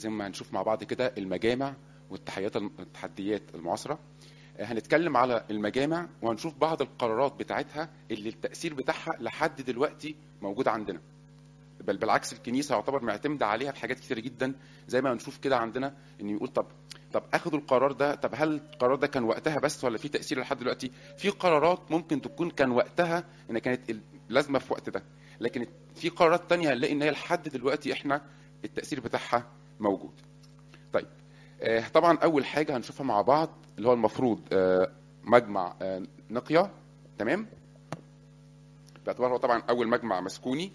زي ما هنشوف مع بعض كده المجامع والتحديات التحديات المعاصره هنتكلم على المجامع وهنشوف بعض القرارات بتاعتها اللي التاثير بتاعها لحد دلوقتي موجود عندنا بل بالعكس الكنيسه يعتبر معتمده عليها في حاجات كتير جدا زي ما هنشوف كده عندنا ان يقول طب طب اخدوا القرار ده طب هل القرار ده كان وقتها بس ولا في تاثير لحد دلوقتي في قرارات ممكن تكون كان وقتها ان كانت لازمه في وقت ده لكن في قرارات تانية هنلاقي ان هي لحد دلوقتي احنا التاثير بتاعها موجود طيب آه، طبعا اول حاجه هنشوفها مع بعض اللي هو المفروض آه، مجمع آه، نقيه تمام باعتبار هو طبعا اول مجمع مسكوني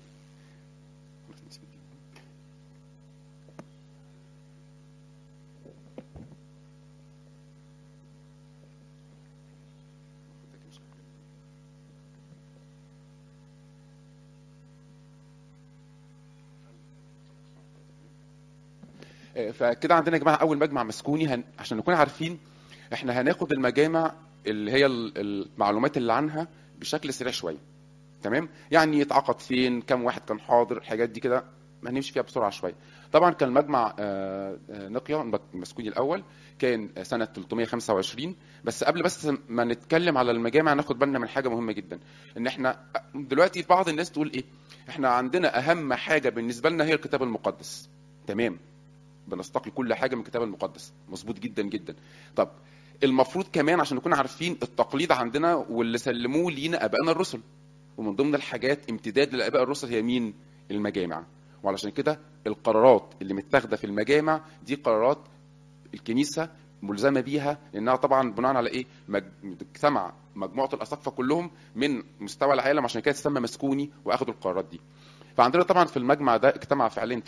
آه، فكده عندنا يا جماعه اول مجمع مسكوني هن... عشان نكون عارفين احنا هناخد المجامع اللي هي ال- المعلومات اللي عنها بشكل سريع شويه تمام يعني يتعاقد فين كم واحد كان حاضر الحاجات دي كده هنمشي فيها بسرعه شويه طبعا كان مجمع آه، آه، نقيه المسكوني الاول كان آه، سنه 325 بس قبل بس ما نتكلم على المجامع ناخد بالنا من حاجه مهمه جدا ان احنا دلوقتي بعض الناس تقول ايه احنا عندنا اهم حاجه بالنسبه لنا هي الكتاب المقدس تمام بنستقي كل حاجه من الكتاب المقدس مظبوط جدا جدا طب المفروض كمان عشان نكون عارفين التقليد عندنا واللي سلموه لينا ابائنا الرسل ومن ضمن الحاجات امتداد للاباء الرسل هي مين المجامع وعلشان كده القرارات اللي متاخده في المجامع دي قرارات الكنيسه ملزمه بيها لانها طبعا بناء على ايه مج... اجتمع مجموعه الاساقفه كلهم من مستوى العالم عشان كده تسمى مسكوني واخدوا القرارات دي فعندنا طبعا في المجمع ده اجتمع فعليا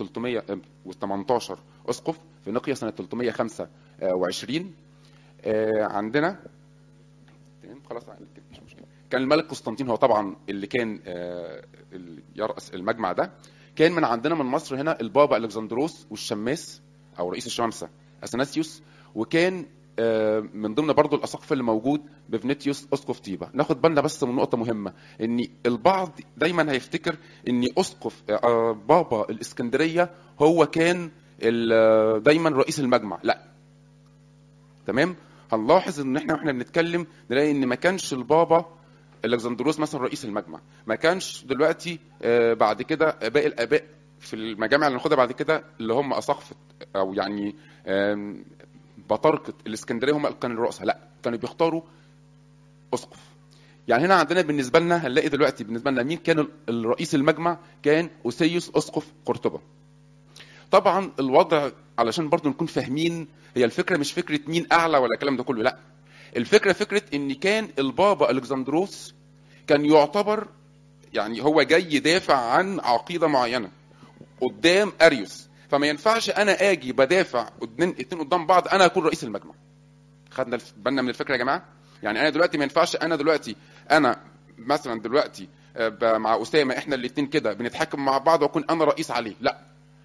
318 اسقف في نقيه سنه 325 آه، عندنا تمام خلاص مش مشكله كان الملك قسطنطين هو طبعا اللي كان آه، اللي يرأس المجمع ده كان من عندنا من مصر هنا البابا الكسندروس والشماس او رئيس الشمامسه اثناسيوس وكان آه، من ضمن برضو الاساقفه اللي موجود بفنيتيوس اسقف طيبه ناخد بالنا بس من نقطه مهمه ان البعض دايما هيفتكر ان اسقف آه، بابا الاسكندريه هو كان ال- آه، دايما رئيس المجمع لا تمام هنلاحظ ان احنا واحنا بنتكلم نلاقي ان ما كانش البابا الكسندروس مثلا رئيس المجمع ما كانش دلوقتي آه، بعد كده باقي الاباء في المجامع اللي ناخدها بعد كده اللي هم اساقفه او يعني آم، بطاركه الاسكندريه هم اللي كانوا الرؤساء لا كانوا بيختاروا اسقف يعني هنا عندنا بالنسبه لنا هنلاقي دلوقتي بالنسبه لنا مين كان ال- الرئيس المجمع كان اوسيوس اسقف قرطبه طبعا الوضع علشان برضو نكون فاهمين هي الفكره مش فكره مين اعلى ولا الكلام ده كله لا الفكره فكره ان كان البابا الكسندروس كان يعتبر يعني هو جاي يدافع عن عقيده معينه قدام اريوس فما ينفعش انا اجي بدافع اتنين اتنين قدام بعض انا اكون رئيس المجمع خدنا الف- بالنا من الفكره يا جماعه يعني انا دلوقتي ما ينفعش انا دلوقتي انا مثلا دلوقتي آه، ب- مع اسامه احنا الاثنين كده بنتحكم مع بعض واكون انا رئيس عليه لا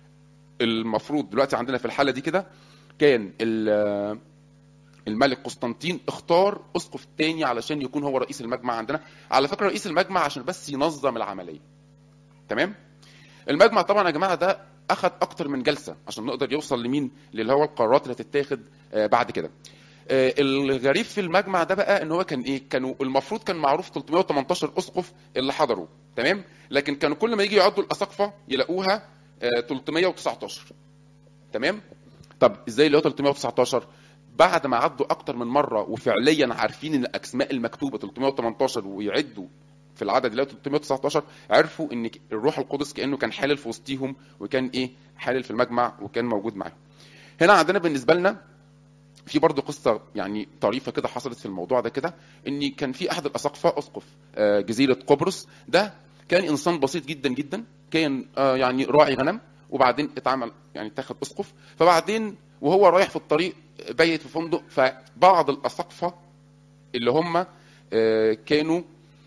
المفروض دلوقتي عندنا في الحاله دي كده كان ال- الملك قسطنطين اختار اسقف تاني علشان يكون هو رئيس المجمع عندنا على فكره رئيس المجمع عشان بس ينظم العمليه تمام المجمع طبعا يا جماعه ده اخذ اكتر من جلسه عشان نقدر يوصل لمين اللي هو القرارات اللي هتتاخد آه، بعد كده آه، الغريب في المجمع ده بقى ان هو كان ايه كانوا المفروض كان معروف 318 اسقف اللي حضروا تمام لكن كانوا كل ما يجي يعدوا الاساقفه يلاقوها آه، 319 تمام طب ازاي اللي هو 319 بعد ما عدوا اكتر من مره وفعليا عارفين ان الاسماء المكتوبه 318 ويعدوا في العدد اللي هو 319 عرفوا ان الروح القدس كانه كان حالل في وسطيهم وكان ايه حالل في المجمع وكان موجود معاهم هنا عندنا بالنسبه لنا في برضه قصه يعني طريفه كده حصلت في الموضوع ده كده ان كان في احد الاساقفه اسقف آه، جزيره قبرص ده كان انسان بسيط جدا جدا كان آه، يعني راعي غنم وبعدين اتعمل يعني اتاخد اسقف فبعدين وهو رايح في الطريق بيت في فندق فبعض الاساقفه اللي هم آه، كانوا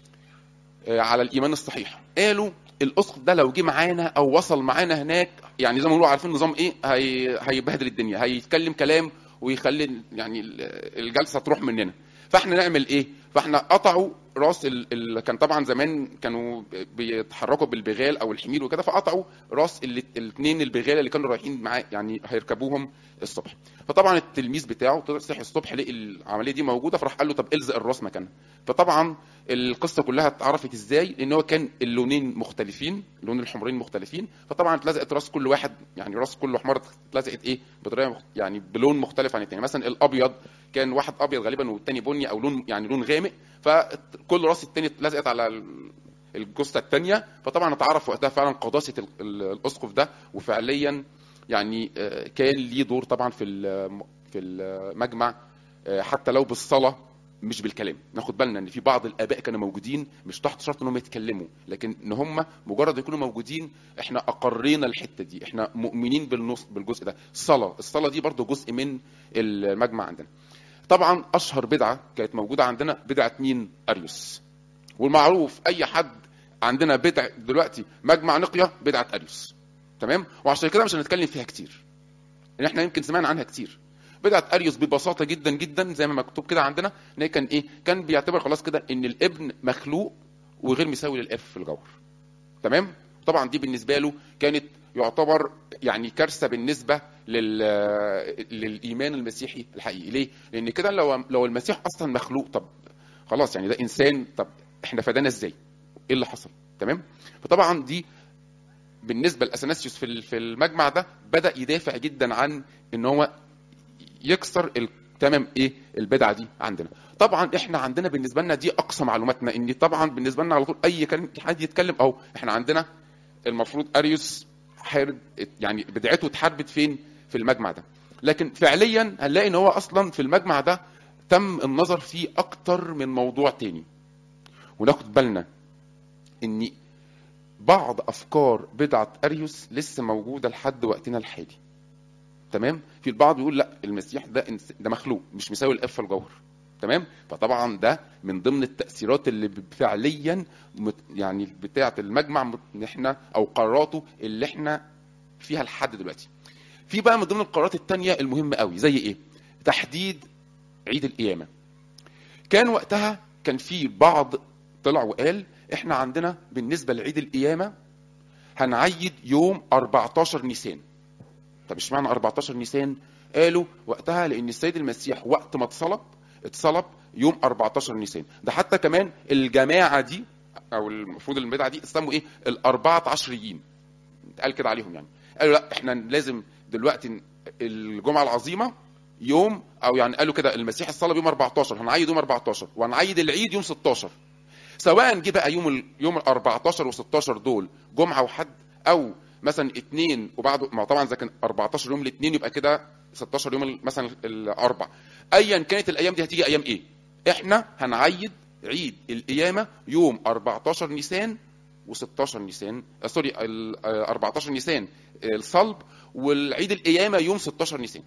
آه، على الايمان الصحيح قالوا الاسقف ده لو جه معانا او وصل معانا هناك يعني زي ما بيقولوا عارفين نظام ايه هي... هيبهدل الدنيا هيتكلم كلام ويخلي يعني ال- الجلسه تروح مننا فاحنا نعمل ايه فاحنا قطعوا راس ال... ال... كان طبعا زمان كانوا بيتحركوا بالبغال او الحمير وكده فقطعوا راس الاثنين البغال اللي كانوا رايحين معاه يعني هيركبوهم الصبح فطبعا التلميذ بتاعه طلع صحي الصبح لقي العمليه دي موجوده فراح قال له طب الزق الراس مكانها فطبعا القصه كلها اتعرفت ازاي لان هو كان اللونين مختلفين اللون الحمرين مختلفين فطبعا اتلزقت راس كل واحد يعني راس كل حمار اتلزقت ايه بطريقه مخ- يعني بلون مختلف عن التاني مثلا الابيض كان واحد ابيض غالبا والتاني بني او لون يعني لون غامق فكل راس التاني اتلزقت على ال- الجثه الثانيه فطبعا اتعرف وقتها فعلا قداسه ال- ال- الاسقف ده وفعليا يعني آه، كان ليه دور طبعا في الم- في المجمع آه، حتى لو بالصلاه مش بالكلام ناخد بالنا ان في بعض الاباء كانوا موجودين مش تحت شرط انهم يتكلموا لكن ان هم مجرد يكونوا موجودين احنا اقرينا الحته دي احنا مؤمنين بالنص بالجزء ده الصلاه الصلاه دي برضو جزء من المجمع عندنا طبعا اشهر بدعه كانت موجوده عندنا بدعه مين اريوس والمعروف اي حد عندنا بدع دلوقتي مجمع نقيه بدعه اريوس تمام وعشان كده مش هنتكلم فيها كتير ان احنا يمكن سمعنا عنها كتير بدعه اريوس ببساطه جدا جدا زي ما مكتوب كده عندنا ان هي كان ايه كان بيعتبر خلاص كده ان الابن مخلوق وغير مساوي للاب في الجوهر تمام طبعا دي بالنسبه له كانت يعتبر يعني كارثه بالنسبه لل للايمان المسيحي الحقيقي ليه لان كده لو لو المسيح اصلا مخلوق طب خلاص يعني ده انسان طب احنا فدانا ازاي ايه اللي حصل تمام فطبعا دي بالنسبه لاثناسيوس في ال- في المجمع ده بدا يدافع جدا عن ان هو يكسر ال- تمام ايه البدعه دي عندنا طبعا احنا عندنا بالنسبه لنا دي اقصى معلوماتنا ان طبعا بالنسبه لنا على طول اي كان حد يتكلم اهو احنا عندنا المفروض اريوس حارب يعني بدعته اتحاربت فين في المجمع ده لكن فعليا هنلاقي ان هو اصلا في المجمع ده تم النظر فيه اكتر من موضوع تاني وناخد بالنا ان بعض افكار بدعه اريوس لسه موجوده لحد وقتنا الحالي تمام في البعض بيقول لا المسيح ده إنس- ده مخلوق مش مساوي الاب في الجوهر تمام فطبعا ده من ضمن التاثيرات اللي ب- فعليا مت- يعني بتاعه المجمع مت- ان احنا او قراراته اللي احنا فيها لحد دلوقتي في بقى من ضمن القرارات التانية المهمة قوي زي ايه تحديد عيد القيامة كان وقتها كان في بعض طلع وقال احنا عندنا بالنسبة لعيد القيامة هنعيد يوم 14 نيسان طب اشمعنى 14 نيسان قالوا وقتها لان السيد المسيح وقت ما اتصلب اتصلب يوم 14 نيسان ده حتى كمان الجماعه دي او المفروض البدعه دي اسموا ايه الاربعه عشريين قال كده عليهم يعني قالوا لا احنا لازم دلوقتي الجمعه العظيمه يوم او يعني قالوا كده المسيح اتصلب يوم 14 هنعيد يوم 14 وهنعيد العيد يوم 16 سواء جه بقى يوم ال يوم ال 14 و16 دول جمعه وحد او مثلا اثنين وبعده ما طبعا اذا كان 14 يوم الاثنين يبقى كده 16 يوم ال- مثلا الاربع ايا كانت الايام دي هتيجي ايام ايه احنا هنعيد عيد القيامه يوم 14 نيسان و16 نيسان آه، سوري ال- آه، 14 نيسان الصلب والعيد القيامه يوم 16 نيسان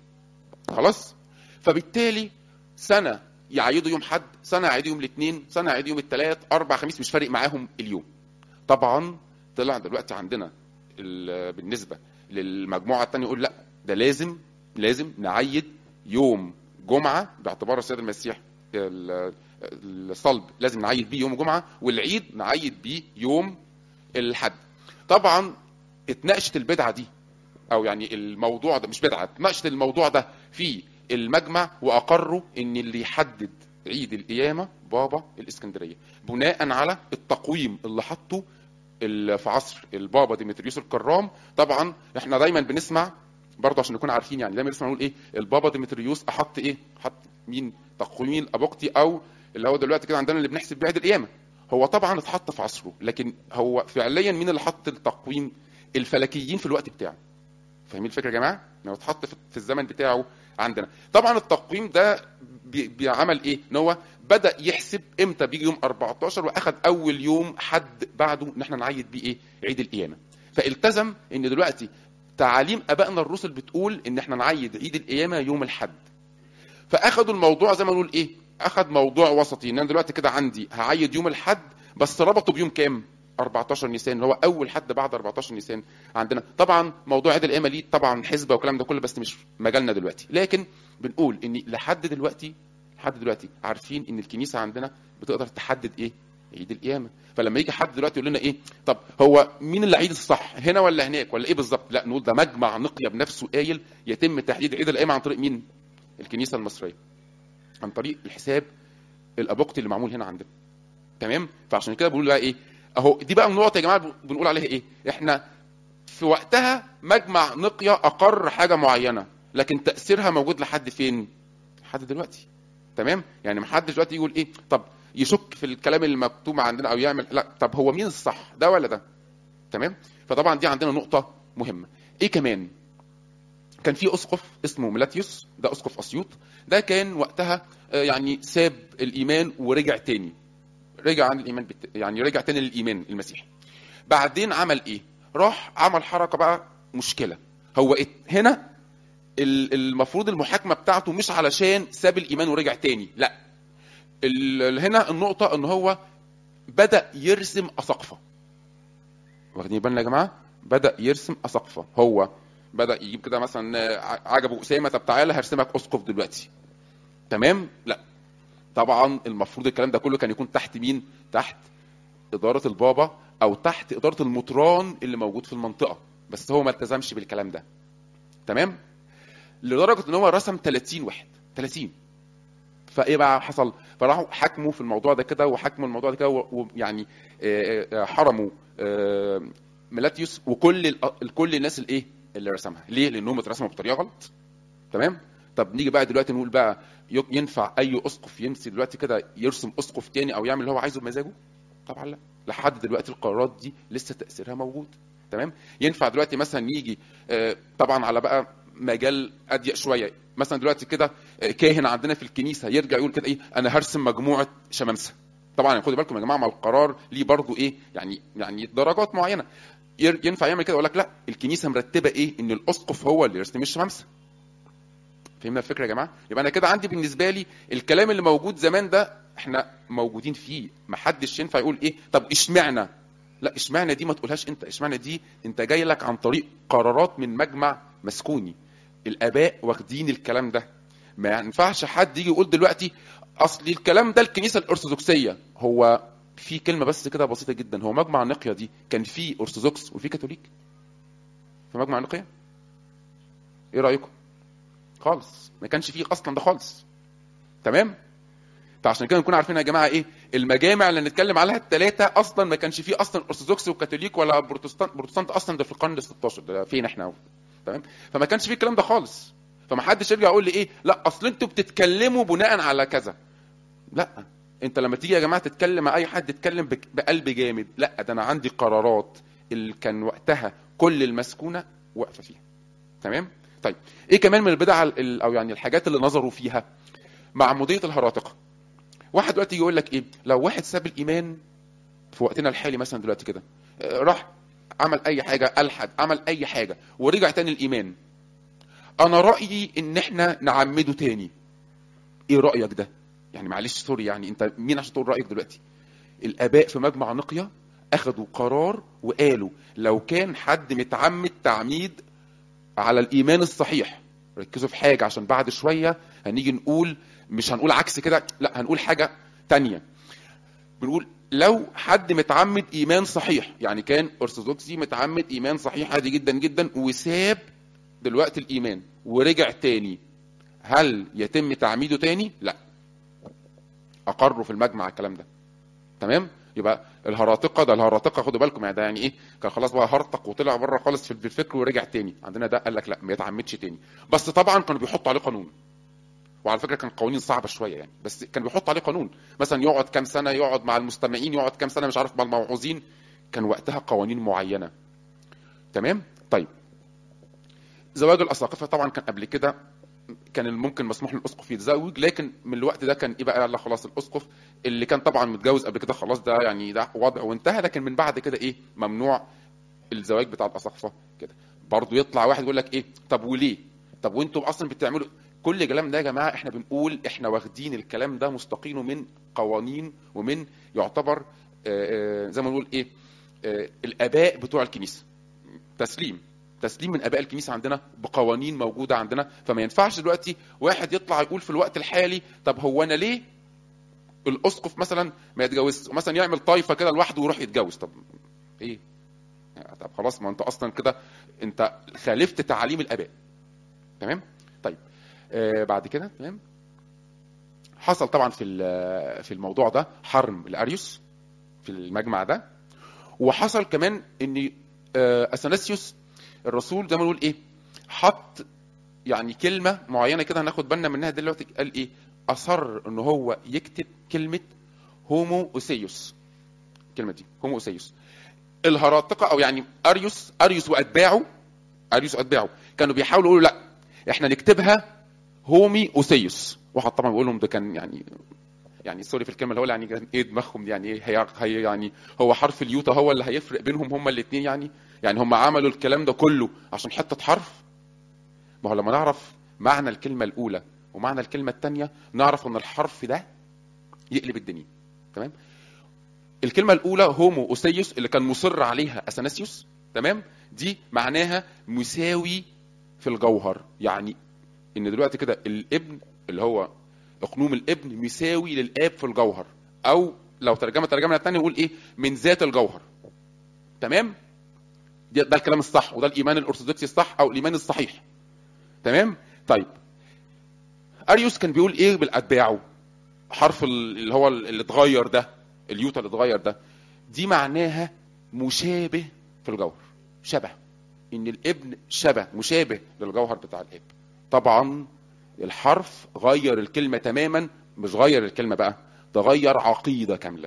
خلاص فبالتالي سنه يعيدوا يوم حد سنه يعيدوا يوم الاثنين سنه يعيدوا يوم الثلاث اربع خميس مش فارق معاهم اليوم طبعا طلع دلوقتي عندنا ال- بالنسبه للمجموعه الثانيه يقول لا ده لازم لازم نعيد يوم جمعه باعتبار السيد المسيح ال- الصلب لازم نعيد بيه يوم جمعه والعيد نعيد بيه يوم الحد طبعا اتناقشت البدعه دي او يعني الموضوع ده مش بدعه اتناقشت الموضوع ده في المجمع واقروا ان اللي يحدد عيد القيامه بابا الاسكندريه بناء على التقويم اللي حطه ال- في عصر البابا ديمتريوس الكرام طبعا احنا دايما بنسمع برضه عشان نكون عارفين يعني دايما بنسمع نقول ايه البابا ديمتريوس احط ايه حط مين تقويم الابوقتي او اللي هو دلوقتي كده عندنا اللي بنحسب بيه عيد القيامه هو طبعا اتحط في عصره لكن هو فعليا مين اللي حط التقويم الفلكيين في الوقت بتاعه فاهمين الفكره يا جماعه؟ انه اتحط في في الزمن بتاعه عندنا. طبعا التقويم ده بي- بيعمل ايه؟ ان هو بدا يحسب امتى بيجي يوم 14 واخد اول يوم حد بعده ان احنا نعيد بيه ايه؟ عيد القيامه. فالتزم ان دلوقتي تعاليم ابائنا الرسل بتقول ان احنا نعيد عيد القيامه يوم الحد. فاخدوا الموضوع زي ما نقول ايه؟ اخد موضوع وسطي ان انا دلوقتي كده عندي هعيد يوم الحد بس ربطه بيوم كام؟ 14 نيسان اللي هو اول حد بعد 14 نيسان عندنا طبعا موضوع عيد القيامه ليه طبعا حسبه والكلام ده كله بس مش مجالنا دلوقتي لكن بنقول ان لحد دلوقتي لحد دلوقتي عارفين ان الكنيسه عندنا بتقدر تحدد ايه عيد القيامه فلما يجي حد دلوقتي يقول لنا ايه طب هو مين اللي عيد الصح هنا ولا هناك ولا ايه بالظبط لا نقول ده مجمع نقيه بنفسه قايل يتم تحديد عيد القيامه عن طريق مين الكنيسه المصريه عن طريق الحساب الابوقتي اللي معمول هنا عندنا تمام فعشان كده بقول بقى ايه اهو دي بقى النقطه يا جماعه بنقول عليها ايه احنا في وقتها مجمع نقيه اقر حاجه معينه لكن تاثيرها موجود لحد فين لحد دلوقتي تمام يعني ما حدش دلوقتي يقول ايه طب يشك في الكلام اللي مكتوب عندنا او يعمل لا طب هو مين الصح ده ولا ده تمام فطبعا دي عندنا نقطه مهمه ايه كمان كان في اسقف اسمه ميلاتيوس ده اسقف اسيوط ده كان وقتها آه، يعني ساب الايمان ورجع تاني رجع عن الايمان بت... يعني رجع تاني للايمان المسيحي بعدين عمل ايه راح عمل حركه بقى مشكله هو إيه؟ هنا ال- المفروض المحاكمه بتاعته مش علشان ساب الايمان ورجع تاني لا ال- هنا النقطه ان هو بدا يرسم اساقفه واخدين بالنا يا جماعه بدا يرسم اساقفه هو بدا يجيب كده مثلا آه، عجبه اسامه طب تعالى هرسمك اسقف دلوقتي تمام لا طبعا المفروض الكلام ده كله كان يكون تحت مين تحت اداره البابا او تحت اداره المطران اللي موجود في المنطقه بس هو ما التزمش بالكلام ده تمام لدرجه ان هو رسم 30 واحد 30 فايه بقى حصل فراحوا حكموا في الموضوع ده كده وحكموا الموضوع ده كده ويعني حرموا آه، ميلاتيوس وكل ال- كل الناس الايه اللي رسمها ليه لانهم اترسموا بطريقه غلط تمام طب نيجي بقى دلوقتي نقول بقى ي- ينفع اي اسقف يمسك دلوقتي كده يرسم اسقف تاني او يعمل اللي هو عايزه بمزاجه طبعا لا لحد دلوقتي القرارات دي لسه تاثيرها موجود تمام ينفع دلوقتي مثلا يجي آه، طبعا على بقى مجال اضيق شويه مثلا دلوقتي كده آه، كاهن عندنا في الكنيسه يرجع يقول كده ايه انا هرسم مجموعه شمامسه طبعا خدوا بالكم يا جماعه ما القرار ليه برضو ايه يعني يعني درجات معينه ير- ينفع يعمل كده يقول لك لا الكنيسه مرتبه ايه ان الاسقف هو اللي يرسم الشمامسه فهمنا الفكره يا جماعه يبقى انا كده عندي بالنسبه لي الكلام اللي موجود زمان ده احنا موجودين فيه محدش ينفع يقول ايه طب اشمعنى لا اشمعنى دي ما تقولهاش انت اشمعنى دي انت جاي لك عن طريق قرارات من مجمع مسكوني الاباء واخدين الكلام ده ما ينفعش حد يجي يقول دلوقتي اصل الكلام ده الكنيسه الارثوذكسيه هو في كلمه بس كده بسيطه جدا هو مجمع نقيه دي كان في ارثوذكس وفي كاثوليك في مجمع نقيه ايه رايكم خالص ما كانش فيه اصلا ده خالص تمام فعشان كده نكون عارفين يا جماعه ايه المجامع اللي نتكلم عليها الثلاثه اصلا ما كانش فيه اصلا ارثوذكس وكاثوليك ولا بروتستانت بروتستانت اصلا ده في القرن ال 16 ده فين احنا أهو. تمام فما كانش فيه الكلام ده خالص فما حدش يرجع يقول لي ايه لا اصل انتوا بتتكلموا بناء على كذا لا انت لما تيجي يا جماعه تتكلم مع اي حد تتكلم بك- بقلب جامد لا ده انا عندي قرارات اللي كان وقتها كل المسكونه واقفه فيها تمام طيب ايه كمان من البدع ال- او يعني الحاجات اللي نظروا فيها معموديه الهراطقه واحد دلوقتي يقول لك ايه لو واحد ساب الايمان في وقتنا الحالي مثلا دلوقتي كده آه، راح عمل اي حاجه الحد عمل اي حاجه ورجع تاني الايمان انا رايي ان احنا نعمده تاني ايه رايك ده يعني معلش سوري يعني انت مين عشان تقول رايك دلوقتي الاباء في مجمع نقيه اخذوا قرار وقالوا لو كان حد متعمد تعميد على الايمان الصحيح ركزوا في حاجه عشان بعد شويه هنيجي نقول مش هنقول عكس كده لا هنقول حاجه تانية بنقول لو حد متعمد ايمان صحيح يعني كان ارثوذكسي متعمد ايمان صحيح عادي جدا جدا وساب دلوقتي الايمان ورجع تاني هل يتم تعميده تاني لا اقروا في المجمع الكلام ده تمام يبقى الهراطقه ده الهراطقه خدوا بالكم يعني ده يعني ايه كان خلاص بقى هرطق وطلع بره خالص في الفكر ورجع تاني عندنا ده قال لك لا ما يتعمدش تاني بس طبعا كانوا بيحطوا عليه قانون وعلى فكره كان قوانين صعبه شويه يعني بس كان بيحط عليه قانون مثلا يقعد كام سنه يقعد مع المستمعين يقعد كام سنه مش عارف مع الموعوظين كان وقتها قوانين معينه تمام طيب زواج الاساقفه طبعا كان قبل كده كان ممكن مسموح للاسقف يتزوج لكن من الوقت ده كان ايه بقى لا خلاص الاسقف اللي كان طبعا متجوز قبل كده خلاص ده يعني ده وضع وانتهى لكن من بعد كده ايه ممنوع الزواج بتاع الاساقفه كده برضه يطلع واحد يقول لك ايه طب وليه طب وانتم اصلا بتعملوا كل الكلام ده يا جماعه احنا بنقول احنا واخدين الكلام ده مستقينه من قوانين ومن يعتبر آه، آه، زي ما نقول ايه آه، الاباء بتوع الكنيسه تسليم تسليم من اباء الكنيسه عندنا بقوانين موجوده عندنا فما ينفعش دلوقتي واحد يطلع يقول في الوقت الحالي طب هو انا ليه الاسقف مثلا ما يتجوزش مثلا يعمل طايفه كده لوحده ويروح يتجوز طب ايه طب خلاص ما انت اصلا كده انت خالفت تعاليم الاباء تمام طيب آه بعد كده تمام حصل طبعا في ال- في الموضوع ده حرم الاريوس في المجمع ده وحصل كمان ان آه، اثناسيوس الرسول زي ما نقول ايه حط يعني كلمه معينه كده هناخد بالنا منها دلوقتي قال ايه اصر ان هو يكتب كلمه هومو اوسيوس الكلمه دي هومو اوسيوس الهراطقه او يعني اريوس اريوس واتباعه اريوس واتباعه كانوا بيحاولوا يقولوا لا احنا نكتبها هومي اوسيوس واحد طبعا بيقول لهم ده كان يعني يعني سوري في الكلمه اللي هو يعني كان ايه دماغهم دي يعني ايه هي, هي يعني هو حرف اليوتا هو اللي هيفرق بينهم هما الاثنين يعني يعني هم عملوا الكلام ده كله عشان حته حرف ما هو لما نعرف معنى الكلمه الاولى ومعنى الكلمه الثانيه نعرف ان الحرف ده يقلب الدنيا تمام الكلمه الاولى هومو اوسيوس اللي كان مصر عليها اثناسيوس تمام دي معناها مساوي في الجوهر يعني ان دلوقتي كده الابن اللي هو اقنوم الابن مساوي للاب في الجوهر او لو ترجمه ترجمه الثانيه نقول ايه من ذات الجوهر تمام ده, ده الكلام الصح وده الايمان الارثوذكسي الصح او الايمان الصحيح تمام طيب اريوس كان بيقول ايه بالاتباعه حرف ال- اللي هو اللي اتغير ده اليوتا اللي اتغير ده دي معناها مشابه في الجوهر شبه ان الابن شبه مشابه للجوهر بتاع الاب طبعا الحرف غير الكلمه تماما مش غير الكلمه بقى ده غير عقيده كامله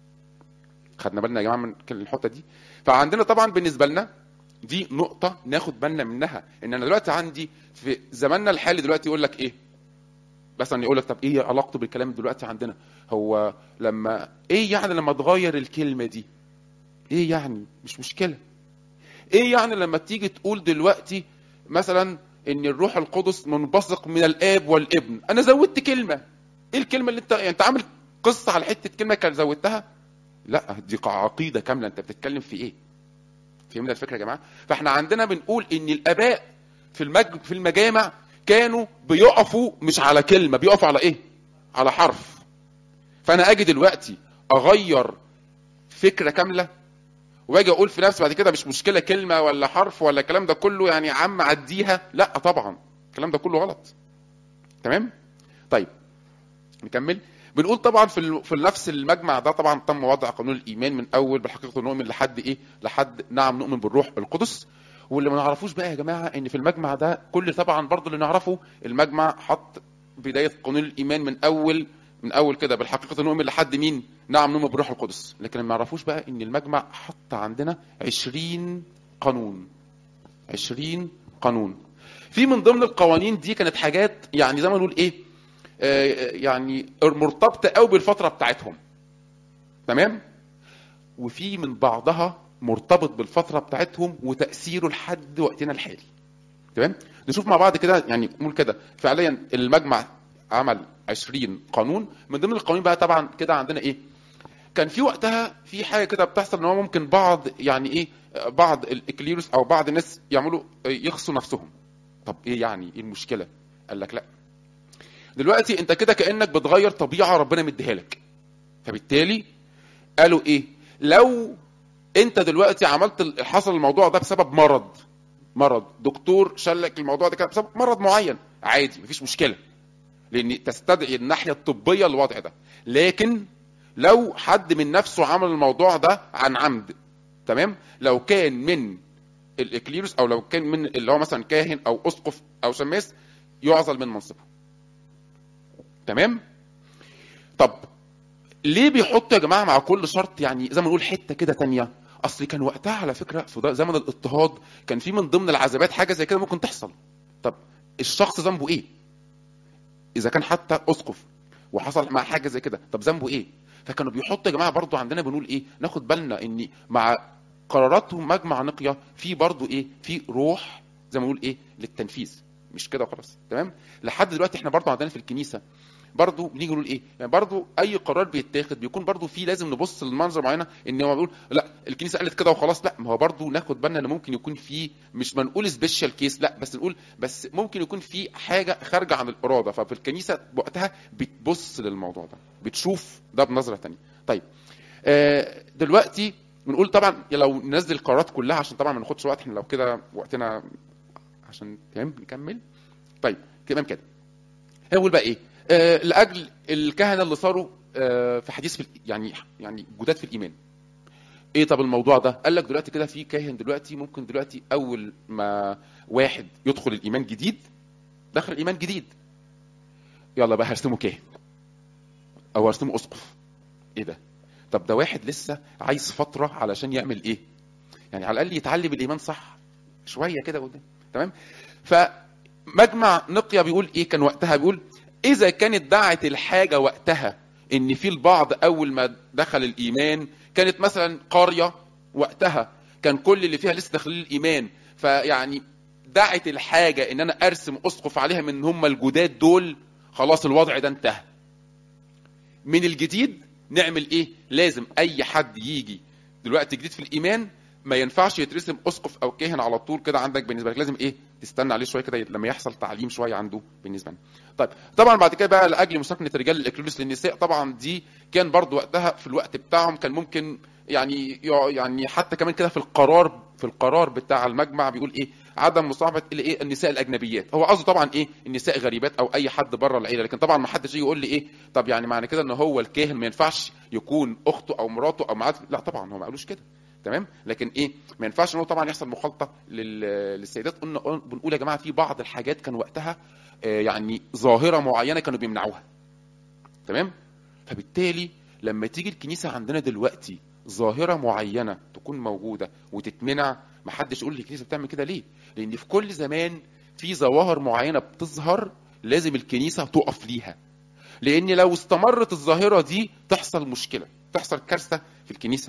خدنا بالنا يا جماعه من الحته دي فعندنا طبعا بالنسبه لنا دي نقطه ناخد بالنا منها ان انا دلوقتي عندي في زماننا الحالي دلوقتي يقول لك ايه مثلا يقول لك طب ايه علاقته بالكلام دلوقتي عندنا هو لما ايه يعني لما تغير الكلمه دي ايه يعني مش مشكله ايه يعني لما تيجي تقول دلوقتي مثلا ان الروح القدس منبثق من الاب والابن انا زودت كلمه ايه الكلمه اللي انت يعني انت عامل قصه على حته كلمه كان زودتها لا دي عقيده كامله انت بتتكلم في ايه فهمنا الفكره يا جماعه فاحنا عندنا بنقول ان الاباء في المج... في المجامع كانوا بيقفوا مش على كلمه بيقفوا على ايه على حرف فانا اجي دلوقتي اغير فكره كامله واجي اقول في نفسي بعد كده مش مشكله كلمه ولا حرف ولا الكلام ده كله يعني يا عم عديها لا طبعا الكلام ده كله غلط تمام طيب نكمل بنقول طبعا في ال... في نفس المجمع ده طبعا تم وضع قانون الايمان من اول بالحقيقه نؤمن لحد ايه لحد نعم نؤمن بالروح القدس واللي ما نعرفوش بقى يا جماعه ان في المجمع ده كل طبعا برضو اللي نعرفه المجمع حط بدايه قانون الايمان من اول من اول كده بالحقيقه نؤمن لحد مين نعم نؤمن بالروح القدس لكن ما نعرفوش بقى ان المجمع حط عندنا 20 قانون 20 قانون في من ضمن القوانين دي كانت حاجات يعني زي ما نقول ايه آه يعني مرتبطه قوي بالفتره بتاعتهم تمام وفي من بعضها مرتبط بالفتره بتاعتهم وتاثيره لحد وقتنا الحالي تمام نشوف مع بعض كده يعني نقول كده فعليا المجمع عمل 20 قانون من ضمن القوانين بقى طبعا كده عندنا ايه كان في وقتها في حاجه كده بتحصل ان هو ممكن بعض يعني ايه بعض الاكليروس او بعض الناس يعملوا يخصوا نفسهم طب ايه يعني ايه المشكله قال لك لا دلوقتي انت كده كانك بتغير طبيعه ربنا مديها لك فبالتالي قالوا ايه لو انت دلوقتي عملت حصل الموضوع ده بسبب مرض مرض دكتور شلك الموضوع ده كده بسبب مرض معين عادي مفيش مشكله لان تستدعي الناحيه الطبيه الوضع ده لكن لو حد من نفسه عمل الموضوع ده عن عمد تمام لو كان من الاكليروس او لو كان من اللي هو مثلا كاهن او اسقف او شماس يعزل من منصبه تمام طب ليه بيحطوا يا جماعه مع كل شرط يعني زي ما نقول حته كده تانية اصل كان وقتها على فكره في زمن الاضطهاد كان في من ضمن العذابات حاجه زي كده ممكن تحصل طب الشخص ذنبه ايه اذا كان حتى اسقف وحصل مع حاجه زي كده طب ذنبه ايه فكانوا بيحطوا يا جماعه برضو عندنا بنقول ايه ناخد بالنا ان مع قراراتهم مجمع نقيه في برضو ايه في روح زي ما نقول ايه للتنفيذ مش كده وخلاص تمام لحد دلوقتي احنا برضو عندنا في الكنيسه برضو بنيجي نقول ايه يعني برضو اي قرار بيتاخد بيكون برضو فيه لازم نبص للمنظر معينه ان هو بيقول لا الكنيسه قالت كده وخلاص لا ما هو برضو ناخد بالنا ان ممكن يكون في مش ما نقول سبيشال كيس لا بس نقول بس ممكن يكون في حاجه خارجه عن الاراده ففي الكنيسه وقتها بتبص للموضوع ده بتشوف ده بنظره تانية طيب آه دلوقتي بنقول طبعا لو ننزل القرارات كلها عشان طبعا ما ناخدش وقت احنا لو كده وقتنا عشان تمام نكمل طيب تمام كده اول بقى ايه آه لاجل الكهنه اللي صاروا آه في حديث في ال- يعني يعني جداد في الايمان ايه طب الموضوع ده قال لك دلوقتي كده في كاهن دلوقتي ممكن دلوقتي اول ما واحد يدخل الايمان جديد دخل الايمان جديد يلا بقى هرسمه كاهن او هرسمه اسقف ايه ده طب ده واحد لسه عايز فتره علشان يعمل ايه يعني على الاقل يتعلم الايمان صح شويه كده قدام تمام فمجمع نقيا بيقول ايه كان وقتها بيقول اذا كانت دعت الحاجه وقتها ان في البعض اول ما دخل الايمان كانت مثلا قريه وقتها كان كل اللي فيها لسه داخلين الايمان فيعني دعت الحاجه ان انا ارسم اسقف عليها من هم الجداد دول خلاص الوضع ده انتهى من الجديد نعمل ايه لازم اي حد يجي دلوقتي جديد في الايمان ما ينفعش يترسم اسقف او كاهن على طول كده عندك بالنسبه لك لازم ايه تستنى عليه شويه كده لما يحصل تعليم شويه عنده بالنسبه لنا طيب طبعا بعد كده بقى لاجل مساكنه رجال الاكلوليس للنساء طبعا دي كان برضو وقتها في الوقت بتاعهم كان ممكن يعني يعني حتى كمان كده في القرار في القرار بتاع المجمع بيقول ايه عدم مصاحبه الايه النساء الاجنبيات هو قصده طبعا ايه النساء غريبات او اي حد بره العيله لكن طبعا ما حدش يجي يقول لي ايه طب يعني معنى كده ان هو الكاهن ما ينفعش يكون اخته او مراته او معاه لا طبعا هو ما قالوش كده تمام لكن ايه ما ينفعش ان هو طبعا يحصل مخالطه لل- للسيدات قلنا بنقول يا جماعه في بعض الحاجات كان وقتها آه، يعني ظاهره معينه كانوا بيمنعوها تمام فبالتالي لما تيجي الكنيسه عندنا دلوقتي ظاهره معينه تكون موجوده وتتمنع ما حدش يقول لي الكنيسه بتعمل كده ليه لان في كل زمان في ظواهر معينه بتظهر لازم الكنيسه تقف ليها لان لو استمرت الظاهره دي تحصل مشكله تحصل كارثه في الكنيسه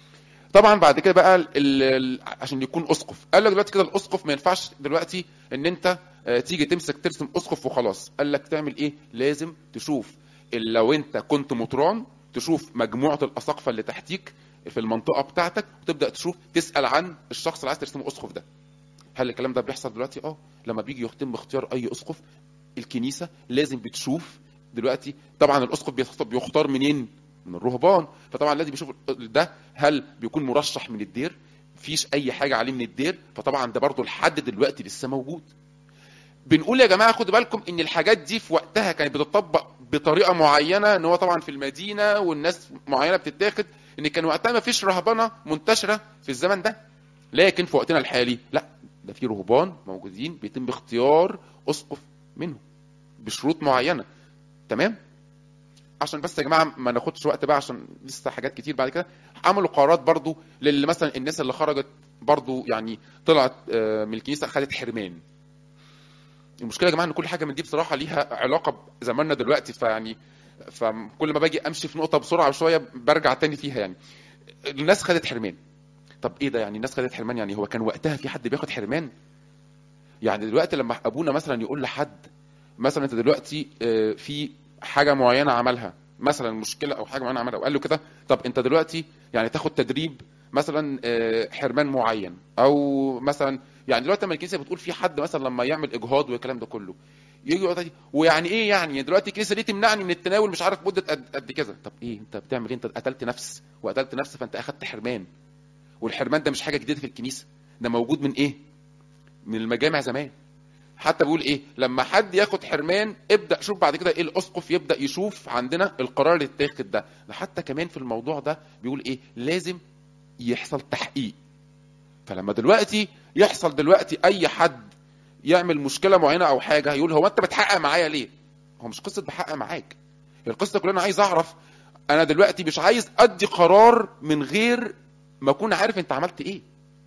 طبعا بعد كده بقى ال ال عشان يكون اسقف قال لك دلوقتي كده الاسقف ما ينفعش دلوقتي ان انت آه، تيجي تمسك ترسم اسقف وخلاص قال لك تعمل ايه لازم تشوف ال- لو انت كنت مطران تشوف مجموعه الاساقفه اللي تحتيك في المنطقه بتاعتك وتبدا تشوف تسال عن الشخص اللي عايز ترسمه اسقف ده هل الكلام ده بيحصل دلوقتي اه لما بيجي يتم اختيار اي اسقف الكنيسه لازم بتشوف دلوقتي طبعا الاسقف بيختار- بيختار منين من الرهبان فطبعا لازم يشوف ده هل بيكون مرشح من الدير مفيش اي حاجه عليه من الدير فطبعا ده برضو لحد دلوقتي لسه موجود بنقول يا جماعه خدوا بالكم ان الحاجات دي في وقتها كانت بتطبق بطريقه معينه ان هو طبعا في المدينه والناس معينه بتتاخد ان كان وقتها ما فيش رهبنه منتشره في الزمن ده لكن في وقتنا الحالي لا ده في رهبان موجودين بيتم اختيار اسقف منهم بشروط معينه تمام عشان بس يا جماعه ما ناخدش وقت بقى عشان لسه حاجات كتير بعد كده عملوا قرارات برضو للي مثلا الناس اللي خرجت برضو يعني طلعت آه، من الكنيسه خدت حرمان المشكله يا جماعه ان كل حاجه من دي بصراحه ليها علاقه بزماننا دلوقتي فيعني فكل ما باجي امشي في نقطه بسرعه شويه برجع تاني فيها يعني الناس خدت حرمان طب ايه ده يعني الناس خدت حرمان يعني هو كان وقتها في حد بياخد حرمان يعني دلوقتي لما ابونا مثلا يقول لحد مثلا انت دلوقتي آه، في حاجه معينه عملها مثلا مشكله او حاجه معينه عملها وقال له كده طب انت دلوقتي يعني تاخد تدريب مثلا آه، حرمان معين او مثلا يعني دلوقتي لما الكنيسه بتقول في حد مثلا لما يعمل اجهاض والكلام ده كله يجي يقول لي، ويعني ايه يعني دلوقتي الكنيسه ليه تمنعني من التناول مش عارف مده قد, قد كذا طب ايه انت بتعمل ايه انت قتلت نفس وقتلت نفس فانت اخدت حرمان والحرمان ده مش حاجه جديده في الكنيسه ده موجود من ايه من المجامع زمان حتى بيقول ايه لما حد ياخد حرمان ابدا شوف بعد كده ايه الاسقف يبدا يشوف عندنا القرار اللي اتاخد ده ده حتى كمان في الموضوع ده بيقول ايه لازم يحصل تحقيق فلما دلوقتي يحصل دلوقتي اي حد يعمل مشكله معينه او حاجه يقول هو انت بتحقق معايا ليه هو مش قصه بحقق معاك هي القصه كلها انا عايز اعرف انا دلوقتي مش عايز ادي قرار من غير ما اكون عارف انت عملت ايه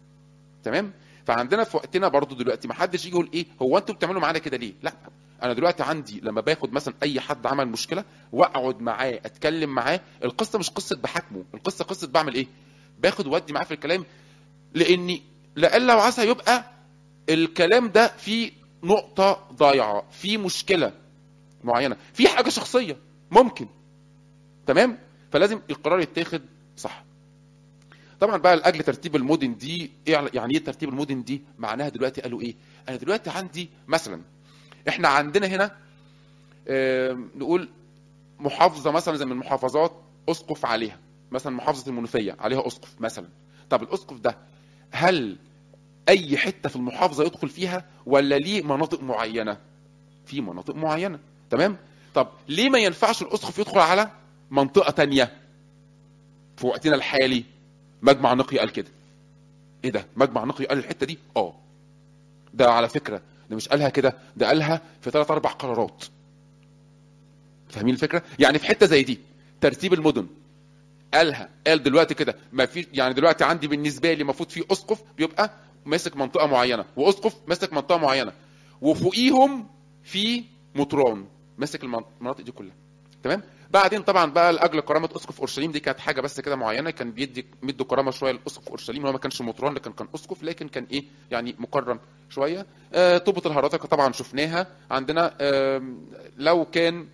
تمام فعندنا في وقتنا برضو دلوقتي ما حدش يجي يقول ايه هو انتوا بتعملوا معانا كده ليه لا انا دلوقتي عندي لما باخد مثلا اي حد عمل مشكله واقعد معاه اتكلم معاه القصه مش قصه بحاكمه القصه قصه بعمل ايه باخد وادي معاه في الكلام لاني لئلا وعسى يبقى الكلام ده فيه نقطه ضايعه في مشكله معينه في حاجه شخصيه ممكن تمام فلازم القرار يتاخد صح طبعا بقى لاجل ترتيب المدن دي إيه يعني ايه ترتيب المدن دي معناها دلوقتي قالوا ايه انا دلوقتي عندي مثلا احنا عندنا هنا آه، نقول محافظه مثلا زي من المحافظات اسقف عليها مثلا محافظه المنوفيه عليها اسقف مثلا طب الاسقف ده هل اي حته في المحافظه يدخل فيها ولا ليه مناطق معينه في مناطق معينه تمام طب ليه ما ينفعش الاسقف يدخل على منطقه تانية في وقتنا الحالي مجمع نقي قال كده ايه ده مجمع نقي قال الحته دي اه ده على فكره ده مش قالها كده ده قالها في ثلاث اربع قرارات فاهمين الفكره يعني في حته زي دي ترتيب المدن قالها قال دلوقتي كده ما في يعني دلوقتي عندي بالنسبه لي المفروض في اسقف بيبقى ماسك منطقه معينه واسقف ماسك منطقه معينه وفوقيهم في مطران ماسك المناطق دي كلها تمام بعدين طبعا بقى لاجل كرامه اسقف اورشليم دي كانت حاجه بس كده معينه كان بيدي مدوا كرامه شويه لاسقف اورشليم هو ما كانش مطران لكن كان اسقف لكن كان ايه يعني مكرم شويه آه طوبه الهرطقه طبعا شفناها عندنا آه لو كان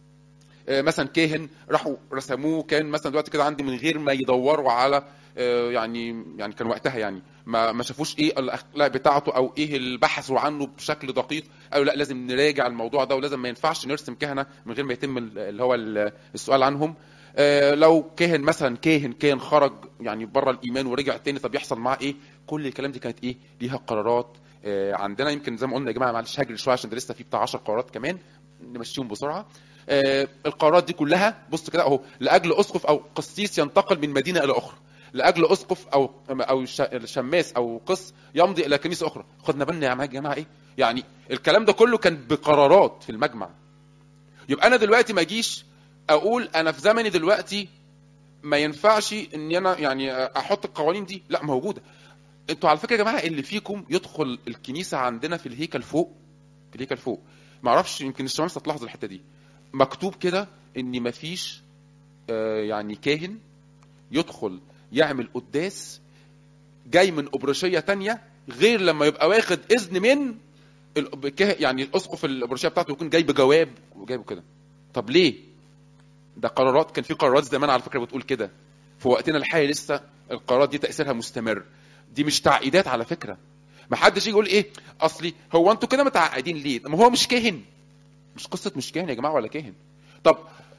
آه، مثلا كاهن راحوا رسموه كان مثلا دلوقتي كده عندي من غير ما يدوروا على آه، يعني يعني كان وقتها يعني ما ما شافوش ايه الاخلاق بتاعته او ايه اللي بحثوا عنه بشكل دقيق قالوا لا لازم نراجع الموضوع ده ولازم ما ينفعش نرسم كهنه من غير ما يتم ال- اللي هو ال- السؤال عنهم آه، لو كاهن مثلا كاهن كان خرج يعني بره الايمان ورجع تاني طب يحصل معاه ايه كل الكلام دي كانت ايه ليها قرارات آه، عندنا يمكن زي ما قلنا يا جماعه معلش هجري شويه عشان ده لسه في بتاع 10 قرارات كمان نمشيهم بسرعه آه، القرارات دي كلها بص كده اهو لاجل اسقف او قسيس ينتقل من مدينه الى اخرى لاجل اسقف او او ش- شماس او قس يمضي الى كنيسه اخرى خدنا بالنا يا جماعه ايه يعني الكلام ده كله كان بقرارات في المجمع يبقى انا دلوقتي ما اجيش اقول انا في زمني دلوقتي ما ينفعش ان انا يعني احط القوانين دي لا موجوده انتوا على فكره يا جماعه اللي فيكم يدخل الكنيسه عندنا في الهيكل فوق في الهيكل فوق ما اعرفش يمكن الشمس هتلاحظ الحته دي مكتوب كده ان مفيش آه، يعني كاهن يدخل يعمل قداس جاي من ابرشيه تانية غير لما يبقى واخد اذن من ال- كاه- يعني الاسقف الابرشيه بتاعته يكون جاي بجواب وجايبه كده طب ليه ده قرارات كان في قرارات زمان على فكره بتقول كده في وقتنا الحالي لسه القرارات دي تاثيرها مستمر دي مش تعقيدات على فكره ما حدش يجي يقول ايه اصلي هو انتوا كده متعقدين ليه ما هو مش كاهن مش قصه مش كاهن يا جماعه ولا كاهن طب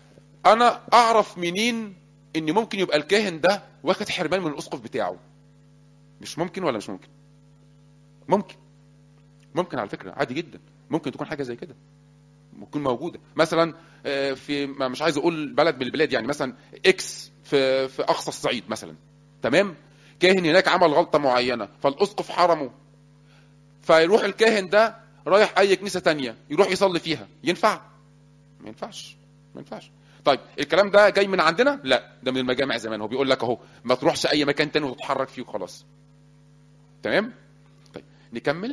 انا اعرف منين ان ممكن يبقى الكاهن ده واخد حرمان من الاسقف بتاعه مش ممكن ولا مش ممكن ممكن ممكن على فكره عادي جدا ممكن تكون حاجه زي كده ممكن موجوده مثلا آه، في ما مش عايز اقول بلد من البلاد يعني مثلا اكس في في اقصى الصعيد مثلا تمام كاهن هناك عمل غلطه معينه فالاسقف حرمه فيروح الكاهن ده رايح اي كنيسه تانية يروح يصلي فيها ينفع ما ينفعش ما ينفعش طيب الكلام ده جاي من عندنا لا ده من المجامع زمان هو بيقول لك اهو ما تروحش اي مكان تاني وتتحرك فيه وخلاص تمام طيب نكمل